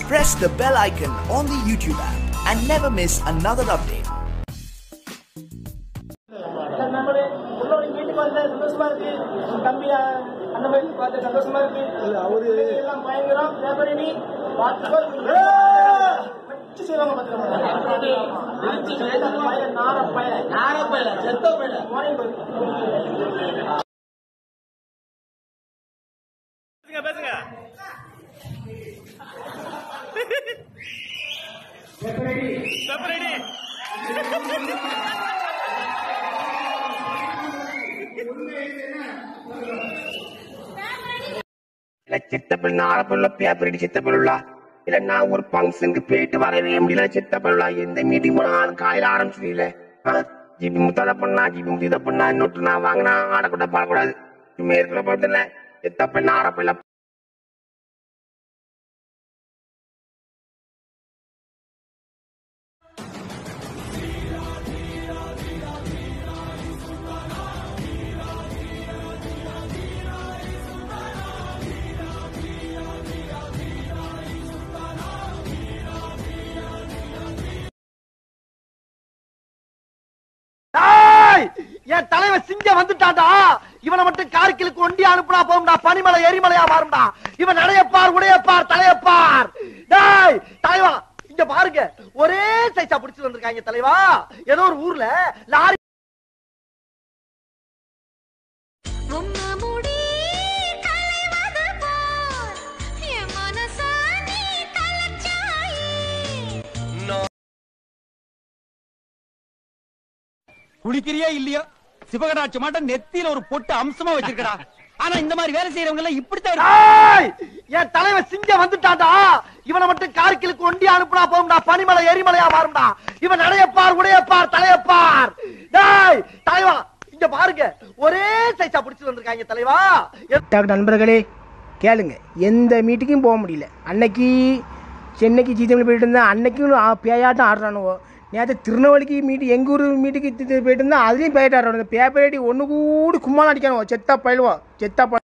press the bell icon on the YouTube app and never miss another update. Sir நம்மளே உள்ளோட வீட்டுக்கு வந்த சந்தோஷமா இருக்கு தம்பி அஹ், அந்த மாதிரி பார்த்து சந்தோஷமா இருக்கு அவரு எல்லாம் பயங்கரம் பேப்பரினி வச்சு செய்வாங்க பாத்துக்கோங்க நார பயில நார பயில செத்த பயில இல்ல சித்தப்பிள்ளை ஆரப்பிள்ள பேப்பரடி சித்தப்பிள்ளா இல்ல நான் ஒரு ஃபங்க்ஷனுக்கு போயிட்டு வரவே முடியல சித்தப்பிள்ளா எந்த மீட்டிங் போனாலும் காலையில ஆரம்பிச்சிடல ஜிபி முத்தாத பண்ணா ஜிபி முத்தித பண்ணா இன்னொட்டு நான் வாங்கினா ஆடக்கூட பாடக்கூடாது சும்மா இருக்கிற படத்துல சித்தப்பிள்ளை ஆரப்பிள்ள டேய்! என் தலைவன் சிங்கம் வந்துட்டான்டா இவனை மட்டும் கார்கிலுக்கு ஒண்டி அனுப்புனா போகும்டா பனிமலை எரிமலையா மாறும்டா இவன் நடையப்பார் உடையப்பார் தலையப்பார் டேய் தலைவா இங்க பாருங்க ஒரே சைஸா பிடிச்சிட்டு வந்திருக்காங்க தலைவா ஏதோ ஒரு ஊர்ல லாரி உம்ம முடி கலைவது போல் என் மனச நீ கலச்சாயே குளிக்கிறியா இல்லையோ சிவகடாட்சி மாட்டம் நெத்தியில ஒரு பொட்டு அம்சமா வச்சிருக்கடா ஆனா இந்த மாதிரி வேலை செய்யறவங்க எல்லாம் இப்படித்தான் இருக்காங்க. டேய்! என் தலைவன் சிங்கம் வந்துட்டான்டா இவனை மட்டும் கார்கிலுக்கு ஒண்டி அனுப்புனா போகும்டா பனிமலை எரிமலையா மாறும்டா இவன் நடையப்பார் உடையப்பார் தலையப்பார் டேய் தலைவா இங்க பாருங்க ஒரே சைஸா பிடிச்சிட்டு வந்திருக்காங்க தலைவா டாக்டர் நண்பர்களே கேளுங்க எந்த மீட்டிங்கும் போக முடியல அன்னைக்கு சென்னைக்கு ஜிதமில் போயிட்டு இருந்தேன் அன்னைக்கும் ஆ- பேயாட்டம் ஆடுறானுவோ நேற்று திருநெல்வேலிக்கு மீட்டு எங்கள் ஊர் மீட்டுக்கு தி- தி- போயிட்டு இருந்தேன் அதுலேயும் பேயாட்டம் ஆடுறானுங்க பேப்பர் அடி ஒன்று கூடி கும்மாலாம் அடிக்கணும் செத்தா பயிலுவோம் செத்தா ப